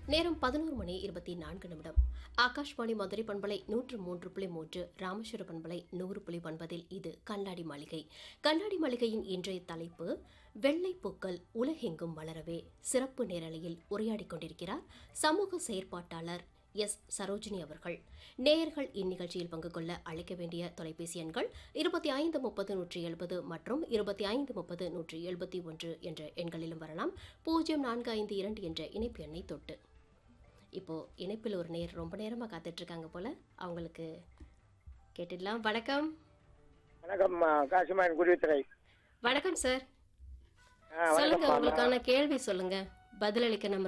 நேரம் பதினோரு மணி இருபத்தி நான்கு நிமிடம் ஆகாஷ்வாணி மதுரை பண்பலை நூற்று மூன்று புள்ளி மூன்று ராமேஸ்வர பண்பலை நூறு புள்ளி ஒன்பதில் இது கண்ணாடி மாளிகை கண்ணாடி மாளிகையின் இன்றைய தலைப்பு வெள்ளை பூக்கள் உலகெங்கும் வளரவே சிறப்பு நேரலையில் உரையாடிக் கொண்டிருக்கிறார் சமூக செயற்பாட்டாளர் எஸ் சரோஜினி அவர்கள் நேயர்கள் இந்நிகழ்ச்சியில் பங்கு கொள்ள அழைக்க வேண்டிய தொலைபேசி எண்கள் இருபத்தி ஐந்து முப்பது நூற்றி எழுபது மற்றும் இருபத்தி ஐந்து முப்பது நூற்றி எழுபத்தி ஒன்று என்ற எண்களிலும் வரலாம் பூஜ்ஜியம் நான்கு ஐந்து இரண்டு என்ற இணைப்பு எண்ணை தொட்டு இப்போ இணைப்பில் ஒரு நேர் ரொம்ப நேரமாக காத்துட்டு இருக்காங்க போல அவங்களுக்கு கேட்டுடலாம் வணக்கம் வணக்கம் காசிமாயன் குருவித்துறை வணக்கம் சார் ஆ சொல்லுங்க வணக்கம் உங்களுக்கான கேள்வி சொல்லுங்க பதிலளிக்க நம்ம